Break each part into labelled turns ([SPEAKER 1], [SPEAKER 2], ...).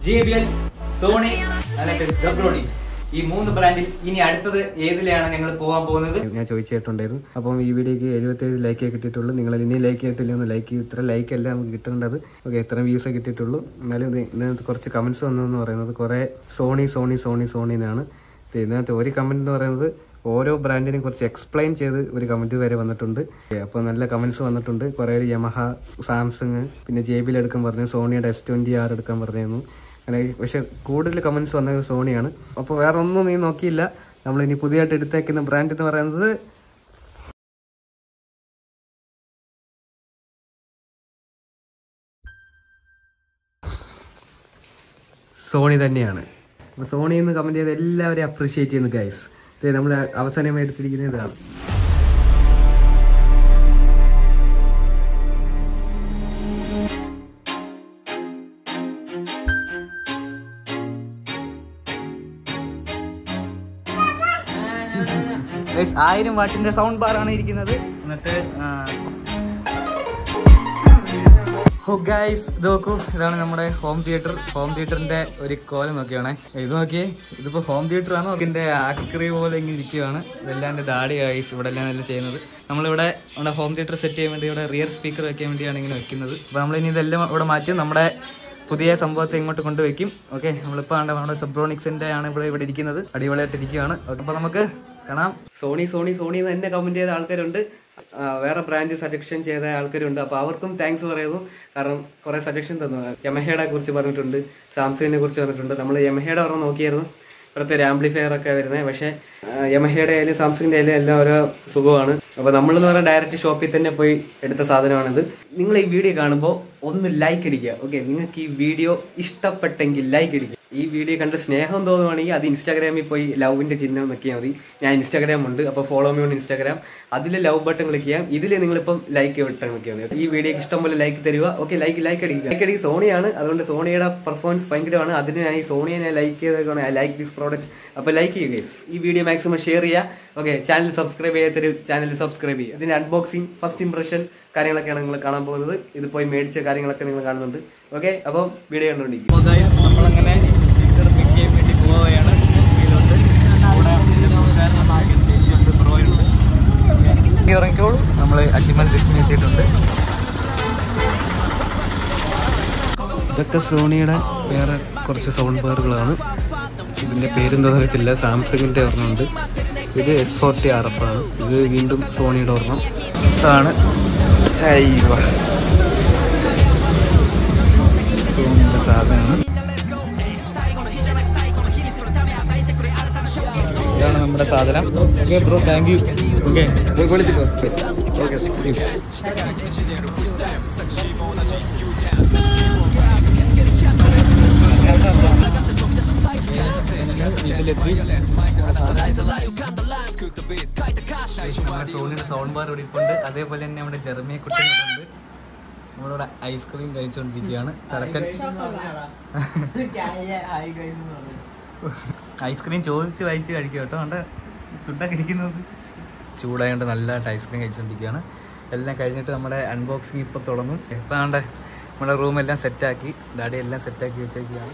[SPEAKER 1] J B L Sony എന്നിട്ട് സെബ്രോണിക്സ് ഈ മൂന്ന് ബ്രാൻഡിൽ ഇനി അടുത്തത് ഏതിലാണ് ഞങ്ങൾ പോകാൻ പോകുന്നത്
[SPEAKER 2] ഞാൻ ചോദിച്ചിട്ടുണ്ടായിരുന്നു അപ്പം ഈ വീഡിയോക്ക് എഴുപത്തേഴ് ലൈക്കേ കിട്ടിയിട്ടുള്ളൂ നിങ്ങൾ ഇനി ലൈക്ക് ചെയ്തിട്ടില്ല ഒന്ന് ലൈക്ക് ഇത്ര ലൈക്ക് അല്ല നമുക്ക് കിട്ടേണ്ടത് ഓക്കെ ഇത്ര വ്യൂസേ കിട്ടിയിട്ടുള്ളൂ എന്നാലും ഇത് ഇതിനകത്ത് കുറച്ച് കമൻസ് വന്നതെന്ന് പറയുന്നത് കുറേ സോണി സോണി സോണി സോണി എന്നാണ് ഇത് ഇതിനകത്ത് ഒരു കമൻറ്റ് എന്ന് പറയുന്നത് ഓരോ ബ്രാൻഡിനെയും കുറിച്ച് എക്സ്പ്ലെയിൻ ചെയ്ത് ഒരു കമൻറ്റ് വരെ വന്നിട്ടുണ്ട് അപ്പോൾ നല്ല കമൻസ് വന്നിട്ടുണ്ട് കുറേ പേര് യമഹ സാംസങ് പിന്നെ ജെ ബിയിൽ എടുക്കാൻ പറഞ്ഞു സോണിയുടെ എസ് ട്വൻറ്റി ആർ എടുക്കാൻ പറഞ്ഞിരുന്നു അങ്ങനെ പക്ഷെ കൂടുതൽ കമൻസ് വന്നത് സോണിയാണ് അപ്പോൾ വേറെ ഒന്നും നീ നോക്കിയില്ല നമ്മൾ ഇനി പുതിയതായിട്ട് എടുത്തേക്കുന്ന ബ്രാൻഡ് എന്ന് പറയുന്നത് സോണി തന്നെയാണ് അപ്പോൾ സോണി എന്ന് കമൻറ്റ് ചെയ്ത് എല്ലാവരെയും അപ്രീഷിയേറ്റ് ചെയ്യുന്നു ഗൈസ് ഇത് നമ്മൾ അവസാനമായി എടുത്തിരിക്കുന്ന ഇതാണ്
[SPEAKER 1] Guys, ആയിരം വാട്ടിന്റെ സൗണ്ട് ബാർ ആണ് ഇരിക്കുന്നത് എന്നിട്ട് ഹോ ഗൈസ് ഇത് നോക്കൂ ഇതാണ് നമ്മുടെ ഹോം തിയേറ്റർ ഹോം തിയേറ്ററിന്റെ ഒരു കോലം നോക്കിയാണേ ഇത് നോക്കിയേ ഇതിപ്പോ ഹോം തിയേറ്റർ ആണ് ഇതിന്റെ ആക്രി പോലെ ഇങ്ങനെ ഇരിക്കുകയാണ് ഇതെല്ലാം എന്റെ ദാടി ഗൈസ് ഇവിടെ എല്ലാം എല്ലാം ചെയ്യുന്നത് നമ്മളിവിടെ നമ്മുടെ ഹോം തിയേറ്റർ സെറ്റ് ചെയ്യാൻ വേണ്ടി ഇവിടെ റിയർ സ്പീക്കർ വെക്കാൻ വേണ്ടിയാണ് ഇങ്ങനെ വെക്കുന്നത് അപ്പൊ നമ്മളിനി ഇതെല്ലാം ഇവിടെ മാറ്റി നമ്മുടെ പുതിയ സംഭവത്തെ ഇങ്ങോട്ട് കൊണ്ടുവയ്ക്കും ഓക്കെ നമ്മളിപ്പോൾ ആണ് നമ്മുടെ സെബ്രോണിക്സിന്റെ ആണ് ഇവിടെ ഇവിടെ ഇരിക്കുന്നത് അടിപൊളിയായിട്ട് ഇരിക്കുകയാണ് അപ്പോൾ നമുക്ക് കാണാം സോണി സോണി സോണി എന്ന് തന്നെ കമന്റ് ചെയ്ത ആൾക്കാരുണ്ട് ആ, വേറെ ബ്രാൻഡ് സജഷൻ ചെയ്ത ആൾക്കാരുണ്ട് അപ്പോൾ അവർക്കും താങ്ക്സ് പറയുന്നു കാരണം കുറേ സജഷൻ തന്നു യമഹയുടെ കുറിച്ച് പറഞ്ഞിട്ടുണ്ട് സാംസങ്ങിനെ കുറിച്ച് പറഞ്ഞിട്ടുണ്ട് നമ്മൾ യമഹയുടെ ഒരെണ്ണം നോക്കിയായിരുന്നു ഇവിടുത്തെ ഒരു ആംപ്ലിഫയർ ഒക്കെ വരുന്നത് പക്ഷേ ആ, യമഹയുടെ ആയാലും സാംസങ്ങിന്റെ ആയാലും എല്ലാം ഓരോ സുഖമാണ് അപ്പോൾ നമ്മളെന്ന് പറഞ്ഞാൽ ഡയറക്റ്റ് ഷോപ്പിൽ തന്നെ പോയി എടുത്ത സാധനമാണിത് നിങ്ങൾ ഈ വീഡിയോ കാണുമ്പോൾ ഒന്ന് ലൈക്ക് അടിക്കുക ഓക്കെ നിങ്ങൾക്ക് ഈ വീഡിയോ ഇഷ്ടപ്പെട്ടെങ്കിൽ ലൈക്ക് അടിക്കുക ഈ വീഡിയോ കണ്ട് സ്നേഹം തോന്നുവാണെങ്കിൽ അത് ഇൻസ്റ്റാഗ്രാമിൽ പോയി ലവിന്റെ ചിഹ്നം നോക്കിയാൽ മതി ഞാൻ ഇൻസ്റ്റാഗ്രാം ഉണ്ട് അപ്പോൾ ഫോളോ മീ ഓൺ ഇൻസ്റ്റാഗ്രാം അതിൽ ലവ് ബട്ടൺ ക്ലിക്ക് ചെയ്യാം ഇതിൽ നിങ്ങളിപ്പം ലൈക്ക് ബട്ടൺ നോക്കിയാൽ മതി ഈ വീഡിയോക്ക് ഇഷ്ടം പോലെ ലൈക്ക് തരുക ഓക്കെ ലൈക്ക് ലൈക്ക് അടിക്കുക ലൈക്ക് അടിക്കുക സോണിയാണ് അതുകൊണ്ട് സോണിയുടെ പെർഫോമൻസ് ഭയങ്കരമാണ് അതിന് ഞാൻ ഈ സോണിയെ ഞാൻ ലൈക്ക് ചെയ്തേക്കാണ് ഐ ലൈക്ക് ദിസ് പ്രോഡക്റ്റ് അപ്പോൾ ലൈക്ക് ചെയ്യുക guys. ഈ വീഡിയോ മാക്സിമം ഷെയർ ചെയ്യുക ഓക്കെ ചാനൽ സബ്സ്ക്രൈബ് ചെയ്യാത്തൊരു ചാനൽ സബ്സ്ക്രൈബ് ചെയ്യുക ഇതിന്റെ അൺബോക്സിങ് ഫസ്റ്റ് ഇംപ്രഷൻ കാര്യങ്ങളൊക്കെയാണ് നിങ്ങൾ കാണാൻ പോകുന്നത് ഇത് പോയി മേടിച്ച കാര്യങ്ങളൊക്കെ നിങ്ങൾ കാണുന്നുണ്ട് ഓക്കെ അപ്പോൾ വീഡിയോ കണ്ടുകൊണ്ടിരിക്കും നമ്മളങ്ങനെ സ്പീക്കർ പിക്ക് ചെയ്യാൻ വേണ്ടി പോവുകയാണ് ഇതിലോട്ട് ഇവിടെ ചേച്ചിയുണ്ട് ബ്രോയുണ്ട് ഇറങ്ങിക്കോളൂ നമ്മൾ അജ്മൽ രശ്മി എത്തിയിട്ടുണ്ട്
[SPEAKER 2] ഇതൊക്കെ സോണിയുടെ വേറെ കുറച്ച് സൗണ്ട് ബാറുകളാണ് ഇതിൻ്റെ പേരെന്തോ അറിയത്തില്ല സാംസങ്ങിൻ്റെ ഒരെണ്ണമുണ്ട് ഇത് എസ് ഫോർട്ടി ആർ എഫ് ആണ് ഇത് വീണ്ടും സോണിയുടെ ഒരെണ്ണം
[SPEAKER 1] ഇതാണ്
[SPEAKER 2] സോണിയുടെ സാധനമാണ്
[SPEAKER 1] ഇതാണ് നമ്മുടെ സാധനം okay bro thank you okay വീട്ടിലെത്തി നമ്മുടെ സോണിയുടെ സൗണ്ട് ബാർ ഇവിടെ ഇരിപ്പുണ്ട് അതേപോലെ തന്നെ നമ്മുടെ ജെർമിയ കുട്ടികളുണ്ട് നമ്മളിവിടെ ഐസ്ക്രീം കഴിച്ചുകൊണ്ടിരിക്കുകയാണ് ചരക്കൻ ഐസ്ക്രീം ചോദിച്ച് വായിച്ച് കഴിക്കും കേട്ടോ അതുകൊണ്ട് ഫുഡൊക്കെ ഇരിക്കുന്നത് ചൂടായതുകൊണ്ട് നല്ലതായിട്ട് ഐസ്ക്രീം കഴിച്ചുകൊണ്ടിരിക്കുകയാണ് എല്ലാം കഴിഞ്ഞിട്ട് നമ്മുടെ അൺബോക്സിങ് ഇപ്പോൾ തുടങ്ങും ഇപ്പം ആണ്ട് നമ്മുടെ റൂമെല്ലാം സെറ്റാക്കി ഡാഡി എല്ലാം സെറ്റാക്കി വെച്ചേക്കുകയാണ്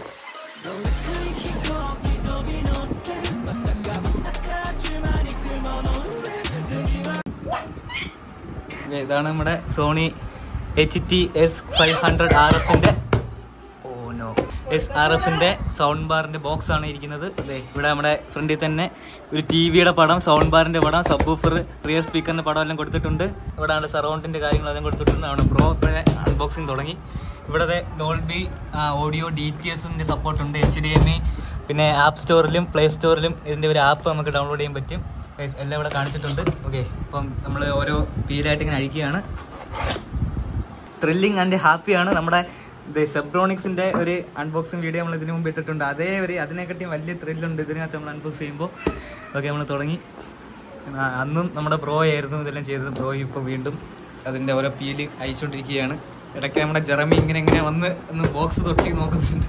[SPEAKER 1] Okay, ഇതാണ് നമ്മുടെ Sony H T S five hundred R എഫിന്റെ ഓ നോ എസ് ആർ എഫിന്റെ സൗണ്ട് ബാറിന്റെ ബോക്സ് ആണ് ഇരിക്കുന്നത് അതെ ഇവിടെ നമ്മുടെ ഫ്രണ്ടിൽ തന്നെ ഒരു ടി വിയുടെ പടം സൗണ്ട് ബാറിന്റെ പടം സബ് ബൂഫർ റിയർ സ്പീക്കറിന്റെ പടം എല്ലാം കൊടുത്തിട്ടുണ്ട് ഇവിടെ ആണ് സറൗണ്ടിന്റെ കാര്യങ്ങളെല്ലാം കൊടുത്തിട്ടുണ്ട് അവിടെ പ്രോ അൺബോക്സിങ് തുടങ്ങി ഇവിടെ ഡോൾബി ഓഡിയോ ഡി ടി എസിന്റെ സപ്പോർട്ട് ഉണ്ട് എച്ച് ഡി എം ഇ പിന്നെ ആപ്പ് സ്റ്റോറിലും പ്ലേ സ്റ്റോറിലും ഇതിന്റെ ഒരു ആപ്പ് നമുക്ക് ഡൗൺലോഡ് ചെയ്യാൻ പറ്റും Guys, എല്ലാം ഇവിടെ കാണിച്ചിട്ടുണ്ട് ഓക്കെ അപ്പം നമ്മൾ ഓരോ പീലായിട്ട് ഇങ്ങനെ അഴിക്കുകയാണ് ത്രില്ലിങ് ആൻഡ് ഹാപ്പിയാണ് നമ്മുടെ സെബ്രോണിക്സിന്റെ ഒരു അൺബോക്സിങ് വീഡിയോ നമ്മൾ ഇതിനു മുമ്പ് ഇട്ടിട്ടുണ്ട് അതേ ഒരു അതിനെക്കാട്ടിയും വലിയ ത്രില്ലുണ്ട് ഇതിനകത്ത് നമ്മൾ അൺബോക്സ് ചെയ്യുമ്പോൾ ഓക്കെ നമ്മൾ തുടങ്ങി ആ, അന്നും നമ്മുടെ ബ്രോ ആയിരുന്നു ഇതെല്ലാം ചെയ്തത് ബ്രോ ഇപ്പോൾ വീണ്ടും അതിന്റെ ഓരോ പീല് അയച്ചുകൊണ്ടിരിക്കുകയാണ് ഇടയ്ക്ക് നമ്മുടെ ജെറമി ഇങ്ങനെ ഇങ്ങനെ വന്ന് ഒന്ന് ബോക്സ് തൊട്ടി നോക്കുന്നുണ്ട്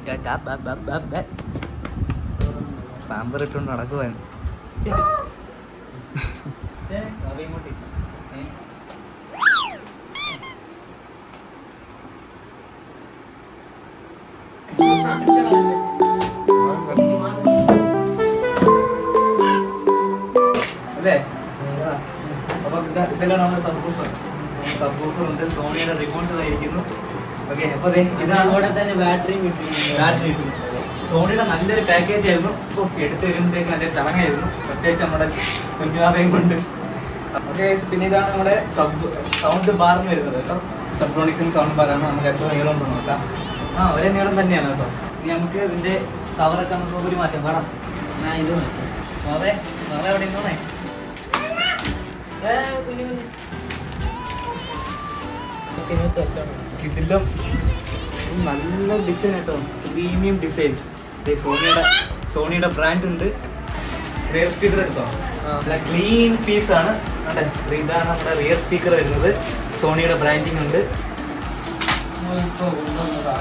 [SPEAKER 1] പാമ്പർ ഇട്ടുകൊണ്ട് നടക്കുവാൻ അല്ലേ അപ്പൊ ഇതാ- ഇതെല്ലാം നമ്മുടെ സബ്ബൂഫർ സബ്ബൂഫർ ഉണ്ട് സോണിയുടെ റിമോട്ട് ഇതായിരിക്കുന്നു ഓക്കെ അപ്പൊ ദേ ഇതാണ്
[SPEAKER 3] അതുകൂടെ തന്നെ ബാറ്ററിയും കിട്ടിയിട്ടുണ്ട്
[SPEAKER 1] ബാറ്ററി കിട്ടും സോണിയുടെ നല്ലൊരു പാക്കേജ് ആയിരുന്നു ഇപ്പൊ എടുത്തു വരുമ്പോഴത്തേക്ക് നല്ല ചടങ്ങായിരുന്നു പ്രത്യേകിച്ച് നമ്മുടെ കുഞ്ഞുവാവയും കൊണ്ട് ഓക്കെ പിന്നെ ഇതാണ് നമ്മുടെ സബ് സൗണ്ട് ബാറിന് വരുന്നത് കേട്ടോ സബ്ട്രോണിക്സിന് സൗണ്ട് ബാറാണ് നമുക്ക് എത്ര നീളം ഉണ്ടെന്ന് നോക്കാം ആ ഒരേ നീളം തന്നെയാണ് കേട്ടോ ഇനി നമുക്ക് ഇതിന്റെ കവറൊക്കെ നമുക്ക് ഒരു മാറ്റം വേണം
[SPEAKER 3] ഞാൻ ഇത് നോക്കാം.
[SPEAKER 1] അതെ നാളെ എവിടെ ഇരുന്നോണേ
[SPEAKER 3] ഏ, കുഞ്ഞു കുഞ്ഞു. ഓക്കേ, ഇതിനകത്ത് വെച്ചോ.
[SPEAKER 1] കിട്ടില്ല നല്ല ഡിസൈൻ കേട്ടോ പ്രീമിയം ഡിസൈൻ സോണിയുടെ സോണിയുടെ ബ്രാൻഡ് ഉണ്ട് റിയർ സ്പീക്കർ എടുത്തോ നല്ല ക്ലീൻ പീസ് ആണ് അതെ ഇതാണ് നമ്മുടെ റിയർ സ്പീക്കർ വരുന്നത് സോണിയുടെ ബ്രാൻഡിങ് ഉണ്ട്
[SPEAKER 3] ഇപ്പൊ കൊണ്ടുവന്നതാ.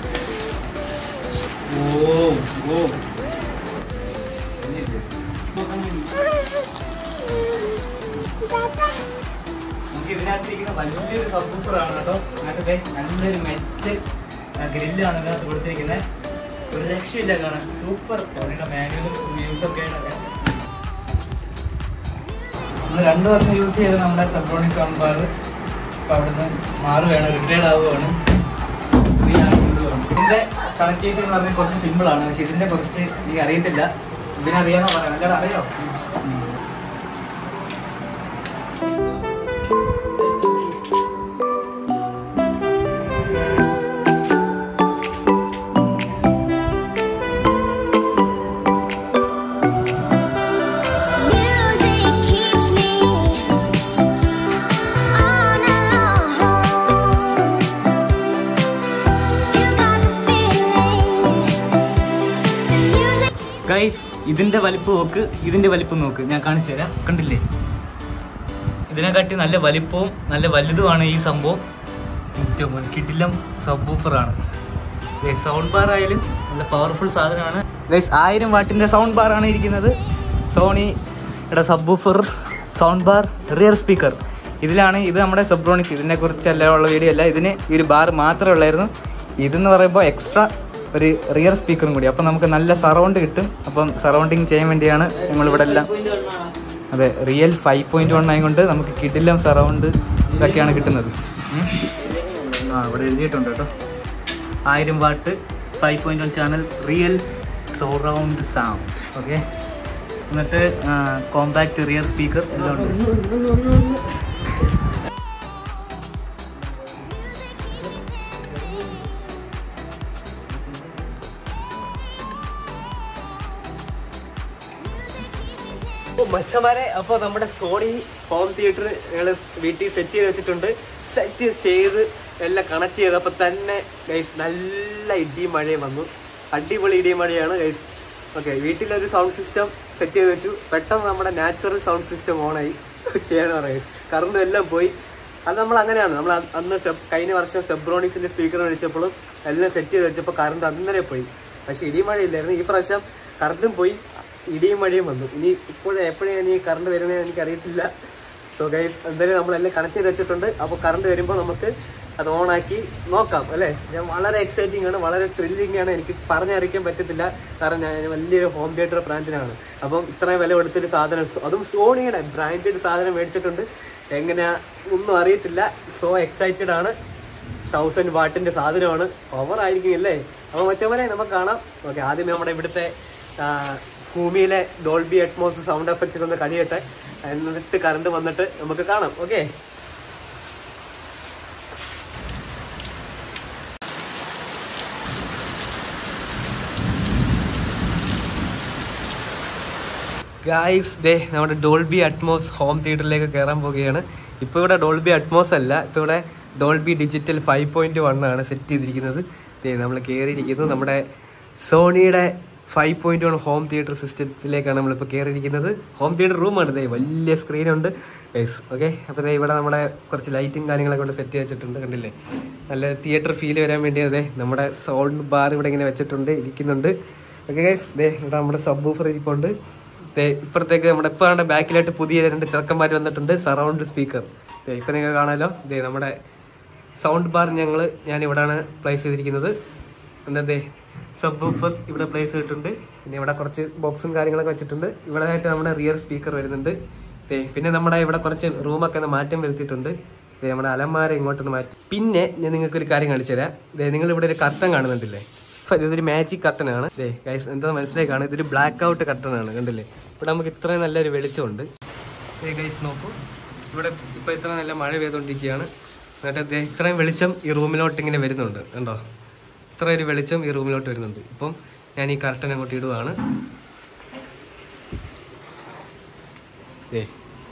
[SPEAKER 1] ഓ ഓ
[SPEAKER 3] ഇപ്പൊ കുഞ്ഞു.
[SPEAKER 1] നമുക്ക് ഇതിനകത്തിരിക്കുന്ന വലിയൊരു സബ്ബൂഫർ ആണ് കേട്ടോ അതിനകത്തെ നല്ലൊരു മെറ്റ് ഗ്രില്ലാണ് ഇതിനകത്ത് കൊടുത്തിരിക്കുന്നത് ഒരു രക്ഷയില്ല കാണാൻ സൂപ്പർ സോണിയുടെ മാനുവലും വ്യൂസ് ഒക്കെ നമ്മൾ രണ്ട് വർഷം യൂസ് ചെയ്ത നമ്മുടെ സബ്രോണിക് സൗണ്ട് ബാർ ഇപ്പൊ അവിടുന്ന് മാറുകയാണ് റിട്ടയർഡ് ആവുകയാണ് ഇതാണ് കൊണ്ടുപോകണം. ഇതിന്റെ കണക്ടിവിറ്റി എന്ന് പറഞ്ഞാൽ കുറച്ച് സിമ്പിൾ ആണ് പക്ഷെ ഇതിന്റെ കുറച്ച് എനിക്ക് അറിയത്തില്ല ഇതിനറിയാന്നോ പറയാം അല്ലാതെ അറിയോ
[SPEAKER 4] Music keeps me on alone. You got the feeling. The music.
[SPEAKER 1] Guys ഇതിന്റെ വലിപ്പം നോക്ക് ഇതിന്റെ വലിപ്പം നോക്ക് ഞാൻ കാണിച്ചു തരാം കണ്ടില്ലേ ഇതിനെക്കാട്ടി നല്ല വലിപ്പവും നല്ല വലുതുമാണ് ഈ സംഭവം ഏറ്റവും കിടിലം സബ്ബൂഫറാണ് സൗണ്ട് ബാർ ആയാലും നല്ല പവർഫുൾ സാധനമാണ് ഗൈസ് ആയിരം വാട്ടിന്റെ സൗണ്ട് ബാർ ആണ് ഇരിക്കുന്നത് സോണിയുടെ subwoofer sound bar rear speaker ഇതിലാണ് ഇത് നമ്മുടെ സബ്രോണിക്സ് ഇതിനെ കുറിച്ചല്ല ഉള്ള വീഡിയോ അല്ല ഇതിന് ഈ ഒരു ബാർ മാത്രമേ ഉള്ളായിരുന്നു ഇതെന്ന് പറയുമ്പോൾ എക്സ്ട്രാ ഒരു റിയർ സ്പീക്കറും കൂടി അപ്പം നമുക്ക് നല്ല സറൗണ്ട് കിട്ടും അപ്പം സറൗണ്ടിങ് ചെയ്യാൻ വേണ്ടിയാണ് നമ്മളിവിടെ എല്ലാം
[SPEAKER 3] Point ഒരെണ്ണമാണോ?
[SPEAKER 1] അതെ റിയൽ ഫൈവ് പോയിന്റ് വൺ ആയതുകൊണ്ട് നമുക്ക് കിടിലം സറൗണ്ട് ഇതൊക്കെയാണ് കിട്ടുന്നത് ഉം. ആ ഇവിടെ എഴുതിയിട്ടുണ്ട് കേട്ടോ ആയിരം watt five point one channel real surround sound okay എന്നിട്ട് കോമ്പാക്ട് റിയർ സ്പീക്കർ എല്ലാം ഉണ്ട്
[SPEAKER 2] മച്ചമാരെ അപ്പോൾ നമ്മുടെ സോണി ഹോം തിയേറ്റർ ഞങ്ങൾ വീട്ടിൽ സെറ്റ് ചെയ്ത് വെച്ചിട്ടുണ്ട് സെറ്റ് ചെയ്ത് എല്ലാം കണക്ട് ചെയ്തപ്പോൾ തന്നെ ഗൈസ് നല്ല ഇടിയും മഴയും വന്നു അടിപൊളി ഇടിയും മഴയാണ് ഗൈസ് ഓക്കെ വീട്ടിലൊരു സൗണ്ട് സിസ്റ്റം സെറ്റ് ചെയ്ത് വെച്ചു പെട്ടെന്ന് നമ്മുടെ നാച്ചുറൽ സൗണ്ട് സിസ്റ്റം ഓണായി ചെയ്യാൻ പറയാം കറണ്ടും എല്ലാം പോയി അത് നമ്മൾ അങ്ങനെയാണ് നമ്മൾ അ- അന്ന് സെബ്- കഴിഞ്ഞ വർഷം സെബ്രോണിക്സിന്റെ സ്പീക്കർ മേടിച്ചപ്പോഴും എല്ലാം സെറ്റ് ചെയ്ത് വെച്ചപ്പോൾ കറണ്ട് അന്നേരെ പോയി പക്ഷെ ഇടിയും മഴയില്ലായിരുന്നു ഈ പ്രാവശ്യം കറണ്ടും പോയി ഇടിയും മഴയും വന്നു ഇനി ഇപ്പോഴും എപ്പോഴാണ് ഈ കറണ്ട് വരുന്നത് എനിക്ക് അറിയത്തില്ല സോ ഗൈസ് എന്തായാലും നമ്മളെല്ലാം കണക്ട് ചെയ്ത് വെച്ചിട്ടുണ്ട് അപ്പോൾ കറണ്ട് വരുമ്പോൾ നമുക്ക് അത് ഓണാക്കി നോക്കാം അല്ലേ ഞാൻ വളരെ എക്സൈറ്റിംഗ് ആണ് വളരെ ത്രില്ലിംഗ് ആണ് എനിക്ക് പറഞ്ഞറിയിക്കാൻ പറ്റത്തില്ല കാരണം ഞാൻ വലിയൊരു ഹോം തിയേറ്റർ ബ്രാൻഡിനാണ് അപ്പം ഇത്രയും വില കൊടുത്തൊരു സാധനം അതും സോണിയുടെ ബ്രാൻഡഡ് സാധനം മേടിച്ചിട്ടുണ്ട് എങ്ങനെയാ ഒന്നും അറിയത്തില്ല സോ എക്സൈറ്റഡ് ആണ് തൗസൻഡ് വാട്ടിന്റെ സാധനമാണ് ഓവർ ആയിരിക്കും അല്ലേ അപ്പോൾ മച്ചവനെ നമുക്ക് കാണാം ഓക്കെ ആദ്യം നമ്മുടെ ഇവിടുത്തെ ആ, ഭൂമിയിലെ ഡോൾബി അറ്റ്മോസ് സൗണ്ട് എഫക്റ്റ് ഒന്ന് കഴിയട്ടെ എന്നിട്ട് കറണ്ട് വന്നിട്ട് നമുക്ക് കാണാം ഓക്കെ ഗായ്സ് ദേ നമ്മുടെ ഡോൾബി അറ്റ്മോസ് ഹോം തിയേറ്ററിലേക്ക് കയറാൻ പോവുകയാണ് ഇപ്പോൾ ഇവിടെ ഡോൾബി അറ്റ്മോസ് അല്ല ഇപ്പോൾ ഇവിടെ Dolby digital five point one ആണ് സെറ്റ് ചെയ്തിരിക്കുന്നത് ദേ നമ്മൾ കയറിയിരിക്കുന്നു നമ്മുടെ സോണിയുടെ five point one home theatre സിസ്റ്റത്തിലേക്കാണ് നമ്മളിപ്പോൾ കയറിയിരിക്കുന്നത് ഹോം തിയേറ്റർ റൂമാണ് ദേ വലിയ സ്ക്രീനുണ്ട് ഗൈസ് ഓക്കെ അപ്പോൾ ദേ ഇവിടെ നമ്മുടെ കുറച്ച് ലൈറ്റും കാര്യങ്ങളൊക്കെ കൊണ്ട് സെറ്റ് വെച്ചിട്ടുണ്ട് കണ്ടില്ലേ നല്ല തിയേറ്റർ ഫീൽ വരാൻ വേണ്ടി അതെ നമ്മുടെ സൗണ്ട് ബാർ ഇവിടെ ഇങ്ങനെ വെച്ചിട്ടുണ്ട് ഇരിക്കുന്നുണ്ട് ഓക്കെ ഗൈസ് ദേ ഇവിടെ നമ്മുടെ സബ് ബൂഫർ ഇരിപ്പുണ്ട് ദേ ഇപ്പുറത്തേക്ക് നമ്മുടെ ഇപ്പൊ നമ്മുടെ ബാക്കിലായിട്ട് പുതിയ രണ്ട് ചെറുക്കന്മാർ വന്നിട്ടുണ്ട് സറൗണ്ട് സ്പീക്കർ ദേ ഇപ്പൊ നിങ്ങൾ കാണാലോ ദേ നമ്മുടെ സൗണ്ട് ബാർ ഞങ്ങൾ ഞാൻ ഇവിടാണ് പ്ലേസ് ചെയ്തിരിക്കുന്നത് എന്തേ സബ് ബൂഫർ ഇവിടെ പ്ലേസ് ചെയ്തിട്ടുണ്ട് പിന്നെ ഇവിടെ കുറച്ച് ബോക്സും കാര്യങ്ങളൊക്കെ വെച്ചിട്ടുണ്ട് ഇവിടെ ആയിട്ട് നമ്മുടെ റിയർ സ്പീക്കർ വരുന്നുണ്ട് ദേ, പിന്നെ നമ്മുടെ ഇവിടെ കുറച്ച് റൂമൊക്കെ ഒന്ന് മാറ്റം വരുത്തിയിട്ടുണ്ട് ദേ, നമ്മുടെ അലമാര ഇങ്ങോട്ടൊന്ന് മാറ്റി പിന്നെ ഞാൻ നിങ്ങൾക്ക് ഒരു കാര്യം കാണിച്ചു തരാം ദേ, നിങ്ങൾ ഇവിടെ ഒരു കർട്ടൻ കാണുന്നുണ്ടല്ലേ ഫ, ഇതൊരു മാജിക് കർട്ടൻ ആണ് ദേ ഗൈസ് എന്താ മനസ്സിലായി കാണും ഇതൊരു ബ്ലാക്ക് ഔട്ട് കർട്ടൻ ആണ് കണ്ടില്ലേ ഇവിടെ നമുക്ക് ഇത്രയും നല്ലൊരു വെളിച്ചമുണ്ട് ദേ ഗൈസ് നോക്കൂ ഇവിടെ ഇപ്പൊ ഇത്ര നല്ല മഴ പെയ്തുകൊണ്ടിരിക്കുകയാണ് എന്നിട്ട് ദേ ഇത്രയും വെളിച്ചം ഈ റൂമിലോട്ട് ഇങ്ങനെ വരുന്നുണ്ട് കണ്ടോ ഇത്ര ഒരു വെളിച്ചം ഈ റൂമിലോട്ട് വരുന്നുണ്ട് ഇപ്പം ഞാൻ ഈ കർട്ടൻ അങ്ങോട്ട് ഇടുവാണ് ദേ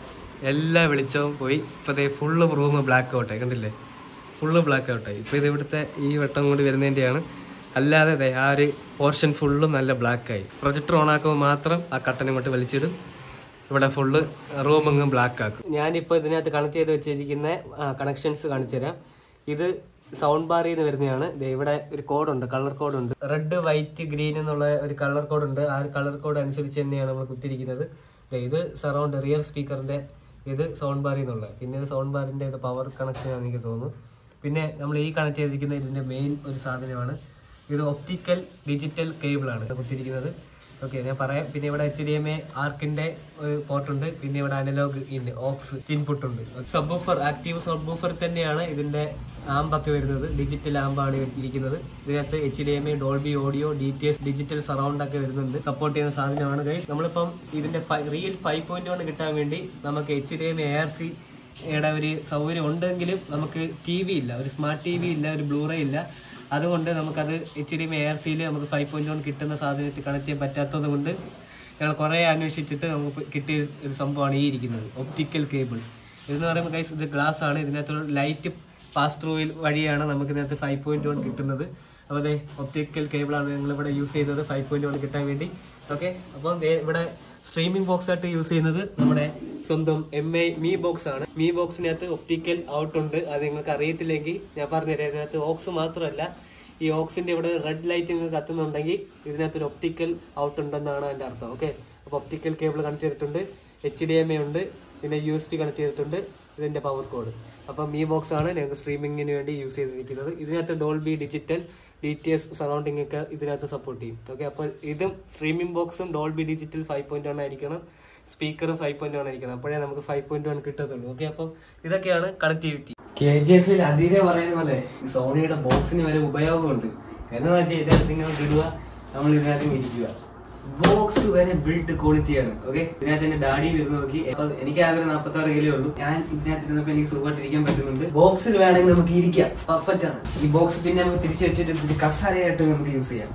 [SPEAKER 2] എല്ലാ വെളിച്ചവും പോയി ഇപ്പൊ ദേ ഫുള്ള് റൂം ബ്ലാക്ക് ഔട്ടായി കണ്ടില്ലേ ഫുള്ള് ബ്ലാക്ക് ഔട്ടായി ഇപ്പൊ ഇത് ഇവിടുത്തെ ഈ വട്ടം കൊണ്ട് വരുന്നതിന്റെയാണ് അല്ലാതെ ദേ ആ ഒരു പോർഷൻ ഫുള്ളും നല്ല ബ്ലാക്ക് ആയി പ്രൊജക്ടർ ഓൺ ആക്കുമ്പോൾ മാത്രം ആ കട്ടൻ ഇങ്ങോട്ട് വലിച്ചിടും ഇവിടെ ഫുള്ള് റൂം അങ്ങ് ബ്ലാക്ക് ആക്കും ഞാനിപ്പോ ഇതിനകത്ത് കണക്ട് ചെയ്ത് വെച്ചിരിക്കുന്ന കണക്ഷൻസ് കാണിച്ചു തരാം ഇത് സൗണ്ട് ബാറിൽ നിന്ന് വരുന്നതാണ് ദേ ഇവിടെ ഒരു കോഡുണ്ട് കളർ കോഡുണ്ട് റെഡ് വൈറ്റ് ഗ്രീൻ എന്നുള്ള ഒരു കളർ കോഡുണ്ട് ആ കളർ കോഡ് അനുസരിച്ച് തന്നെയാണ് നമ്മൾ കുത്തിരിക്കുന്നത് ദേ ഇത് സറൗണ്ട് റിയർ സ്പീക്കറിന്റെ ഇത് സൗണ്ട് ബാറിൽ നിന്നുള്ള പിന്നെ ഇത് സൗണ്ട് ബാറിന്റെ ഇത് പവർ കണക്ഷൻ ആണെന്ന് എനിക്ക് തോന്നുന്നു പിന്നെ നമ്മൾ ഈ കണക്ട് ചെയ്തിരിക്കുന്ന ഇതിന്റെ മെയിൻ ഒരു സാധനമാണ് ഇത് ഒപ്റ്റിക്കൽ ഡിജിറ്റൽ കേബിൾ ആണ് കുത്തിരിക്കുന്നത് ഓക്കെ ഞാൻ പറയാം പിന്നെ ഇവിടെ എച്ച് ഡി എം എ ആർക്കിന്റെ പോർട്ട് ഉണ്ട് പിന്നെ ഇവിടെ അനലോഗ് ഇൻ ഓക്സ് ഇൻപുട്ട് ഉണ്ട് subwoofer active subwoofer തന്നെയാണ് ഇതിന്റെ ആമ്പൊക്കെ വരുന്നത് ഡിജിറ്റൽ ആമ്പാണ് ഇരിക്കുന്നത് ഇതിനകത്ത് H D M A Dolby audio D T S digital surround ഒക്കെ വരുന്നുണ്ട് സപ്പോർട്ട് ചെയ്യുന്ന സാധനമാണ് ഗൈസ് നമ്മളിപ്പം ഇതിന്റെ റിയൽ ഫൈവ് പോയിന്റ് വൺ കിട്ടാൻ വേണ്ടി നമുക്ക് H D M A R C യുടെ ഒരു സൗകര്യം ഉണ്ടെങ്കിലും നമുക്ക് ടി വി ഇല്ല ഒരു സ്മാർട്ട് ടി വി ഇല്ല ഒരു ബ്ലൂറേ ഇല്ല അതുകൊണ്ട് നമുക്കത് H D M A R സിയിൽ നമുക്ക് ഫൈവ് പോയിന്റ് വൺ കിട്ടുന്ന സാധനത്തിൽ കണക്ട് ചെയ്യാൻ പറ്റാത്തത് കൊണ്ട് ഞങ്ങൾ കുറേ അന്വേഷിച്ചിട്ട് നമുക്ക് കിട്ടിയ ഒരു സംഭവമാണ് ഈ ഇരിക്കുന്നത് ഒപ്റ്റിക്കൽ കേബിൾ ഇതെന്ന് പറയുമ്പോൾ ഗൈസ് ഇത് ഗ്ലാസ് ആണ് ഇതിനകത്തുള്ള ലൈറ്റ് പാസ് ത്രൂവിൽ വഴിയാണ് നമുക്ക് ഇതിനകത്ത് ഫൈവ് പോയിന്റ് വൺ കിട്ടുന്നത് അപ്പോൾ അതെ ഒപ്റ്റിക്കൽ കേബിളാണ് ഞങ്ങൾ ഇവിടെ യൂസ് ചെയ്യുന്നത് ഫൈവ് പോയിന്റ് വൺ കിട്ടാൻ വേണ്ടി ഓക്കെ അപ്പോൾ ദേ ഇവിടെ സ്ട്രീമിംഗ് ബോക്സ് ആയിട്ട് യൂസ് ചെയ്യുന്നത് നമ്മുടെ സ്വന്തം എം ഐ മീ ബോക്സ് ആണ് മീ ബോക്സിനകത്ത് ഒപ്റ്റിക്കൽ ഔട്ട് ഉണ്ട് അത് നിങ്ങൾക്ക് അറിയത്തില്ലെങ്കിൽ ഞാൻ പറഞ്ഞുതരാം ഇതിനകത്ത് ഓക്സ് മാത്രമല്ല ഈ ഓക്സിന്റെ ഇവിടെ റെഡ് ലൈറ്റ് ഇങ്ങ് കത്തുന്നുണ്ടെങ്കിൽ ഇതിനകത്ത് ഒരു ഒപ്റ്റിക്കൽ ഔട്ട് ഉണ്ടെന്നാണ് അതിന്റെ അർത്ഥം ഓക്കെ അപ്പോൾ ഒപ്റ്റിക്കൽ കേബിൾ കണക്ട് ചെയ്തിട്ടുണ്ട് എച്ച് ഡി എം എ ഉണ്ട് പിന്നെ യു എസ് പി കണക്ട് ചെയ്തിട്ടുണ്ട് ഇതിന്റെ പവർ കോഡ് അപ്പം ഈ ബോക്സ് ആണ് ഞങ്ങൾക്ക് സ്ട്രീമിങ്ങിന് വേണ്ടി യൂസ് ചെയ്തിരിക്കുന്നത് ഇതിനകത്ത് Dolby digital D T S സറൗണ്ടിങ് ഒക്കെ ഇതിനകത്ത് സപ്പോർട്ട് ചെയ്യും ഓക്കെ അപ്പോൾ ഇതും സ്ട്രീമിംഗ് ബോക്സും Dolby digital five point one ആയിരിക്കണം സ്പീക്കറും ഫൈവ് പോയിന്റ് വൺ ആയിരിക്കണം അപ്പോഴേ നമുക്ക് ഫൈവ് പോയിന്റ് വൺ കിട്ടത്തുള്ളൂ ഓക്കെ അപ്പം ഇതൊക്കെയാണ് കണക്ടിവിറ്റി കെ ജി എഫിൽ അധികം പറയുന്ന പോലെ ഈ സോണിയുടെ ബോക്സിന് വരെ ഉപയോഗമുണ്ട് എന്ന് വെച്ചാൽ ഇതിനകത്ത് ഇങ്ങനെ ഇടുക നമ്മൾ ഇതിനകത്ത് ഇരിക്കുക ബോക്സ് വരെ ബിൽഡ് ക്വാളിറ്റിയാണ് ഓക്കെ ഇതിനകത്ത് എന്റെ ഡാഡി വരുന്ന നോക്കി അപ്പൊ എനിക്ക് ആകെ ഒരു നാപ്പത്തി ആറ് കിലോ ഉള്ളൂ ഞാൻ ഇതിനകത്ത് ഇരുന്നപ്പോ എനിക്ക് സുഖമായിട്ട് ഇരിക്കാൻ പറ്റുന്നുണ്ട് ബോക്സിൽ വേണമെങ്കിൽ നമുക്ക് ഇരിക്കാം പെർഫെക്റ്റ് ആണ് ഈ ബോക്സ് പിന്നെ നമുക്ക് തിരിച്ചു വെച്ചിട്ട് ഇത് കസാരയായിട്ട് നമുക്ക് യൂസ് ചെയ്യാം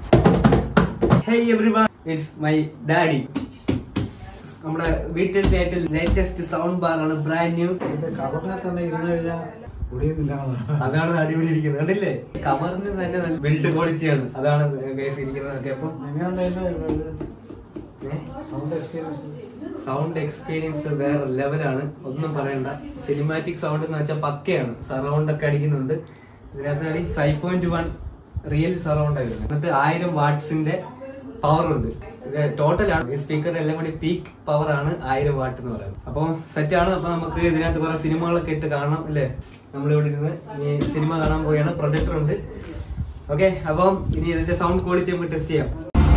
[SPEAKER 2] hey everyone it's my daddy നമ്മുടെ വീട്ടിലത്തെ ഏറ്റവും ലേറ്റസ്റ്റ് സൗണ്ട് ബാർ ആണ് ബ്രാൻഡ് ന്യൂ
[SPEAKER 5] കവറിനകത്ത് തന്നെ ഇരുന്ന് കഴിഞ്ഞാൽ ഒടിയുന്നില്ല
[SPEAKER 2] അതാണ് അടിപൊളി ഇരിക്കുന്നത് കണ്ടില്ലേ കവറിന് തന്നെ നല്ല ബിൽഡ് ക്വാളിറ്റിയാണ് അതാണ് ഗൈസ് ഇരിക്കുന്നത് ഒക്കെ അപ്പം
[SPEAKER 5] സൗണ്ട് എക്സ്പീരിയൻസ്
[SPEAKER 2] സൗണ്ട് എക്സ്പീരിയൻസ് വേറെ ലെവലാണ് ഒന്നും പറയണ്ട സിനിമാറ്റിക് സൗണ്ട് എന്ന് വെച്ചാൽ പക്കയാണ് സറൗണ്ട് ഒക്കെ അടിക്കുന്നുണ്ട് ഇതിനകത്ത് അടി five point one real surround ആയിരുന്നു എന്നിട്ട് ആയിരം വാട്ട്സിന്റെ പവർ ഉണ്ട് ഇത് ടോട്ടലാണ് ഈ സ്പീക്കറിന്റെ എല്ലാം കൂടി പീക്ക് പവർ ആണ് ആയിരം വാട്ട് എന്ന് പറയുന്നത് അപ്പം സെറ്റ് ആണ് അപ്പൊ നമുക്ക് ഇതിനകത്ത് കുറെ സിനിമകളൊക്കെ ഇട്ട് കാണാം അല്ലേ നമ്മളിവിടെ ഇരുന്ന് ഈ സിനിമ കാണാൻ പോയാണ് പ്രൊജക്ടർ ഉണ്ട് ഓക്കെ അപ്പം ഇനി ഇതിന്റെ സൗണ്ട് ക്വാളിറ്റി നമുക്ക് ടെസ്റ്റ് ചെയ്യാം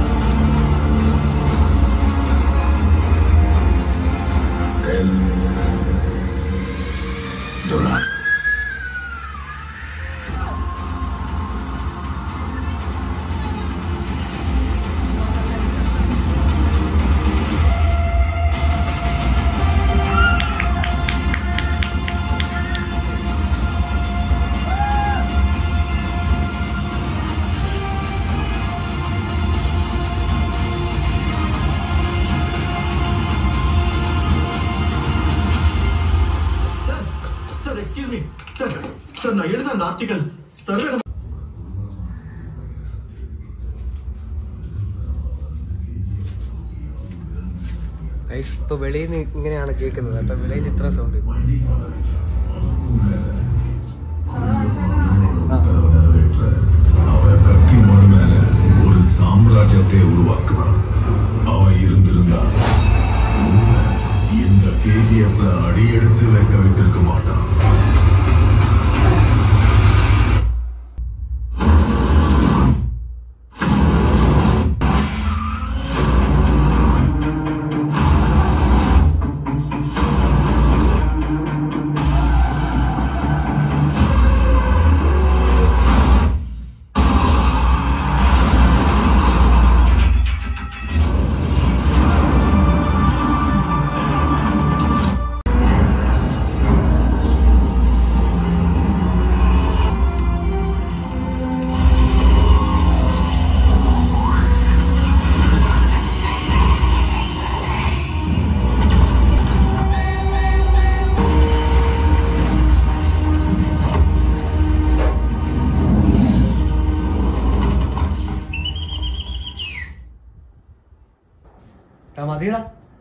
[SPEAKER 6] sir sir excuse me sir sir நான் எழுதின அந்த ஆர்டிகல் சார்
[SPEAKER 2] ഗൈസ് ഇപ്പൊ വെളിയിൽ നിന്ന് ഇങ്ങനെയാണ് കേൾക്കുന്നത് കേട്ടോ വെളിയിൽ ഇത്ര സൗണ്ട്
[SPEAKER 7] அவன் கத்தி முனை மேல ஒரு சாம்ராஜ்யத்தை உருவாக்குவான் அவன் இருந்திருந்தா உன்னை இந்த கேஜிஎஃப்ல அடி எடுத்து வைக்க விட்டிருக்க மாட்டான்
[SPEAKER 2] ടാ, മതിയെടാ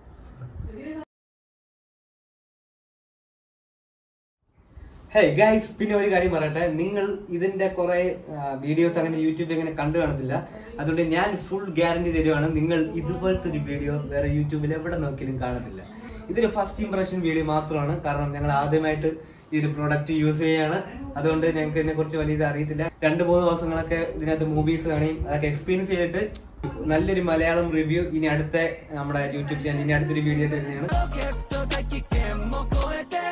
[SPEAKER 2] ഹേ ഗൈസ് പിന്നെ ഒരു കാര്യം പറയട്ടെ നിങ്ങൾ ഇതിന്റെ കുറെ വീഡിയോസ് അങ്ങനെ യൂട്യൂബിൽ അങ്ങനെ കണ്ടു കാണത്തില്ല അതുകൊണ്ട് ഞാൻ ഫുൾ ഗ്യാരണ്ടി തരുവാണ് നിങ്ങൾ ഇതുപോലത്തെ ഒരു വീഡിയോ വേറെ യൂട്യൂബിൽ എവിടെ നോക്കിയാലും കാണത്തില്ല ഇതൊരു ഫസ്റ്റ് ഇംപ്രഷൻ വീഡിയോ മാത്രമാണ് കാരണം ഞങ്ങൾ ആദ്യമായിട്ട് ഈ ഒരു പ്രോഡക്റ്റ് യൂസ് ചെയ്യാണ് അതുകൊണ്ട് ഞങ്ങൾക്ക് ഇതിനെ കുറിച്ച് വലിയ ഇത് അറിയത്തില്ല രണ്ട് മൂന്ന് ദിവസങ്ങളൊക്കെ ഇതിനകത്ത് മൂവീസ് കാണുകയും അതൊക്കെ എക്സ്പീരിയൻസ് ചെയ്തിട്ട് നല്ലൊരു മലയാളം റിവ്യൂ ഇനി അടുത്ത നമ്മുടെ യൂട്യൂബ് ചാനൽ ഇനി അടുത്തൊരു വീഡിയോ ആയിട്ട് വരുന്നതാണ്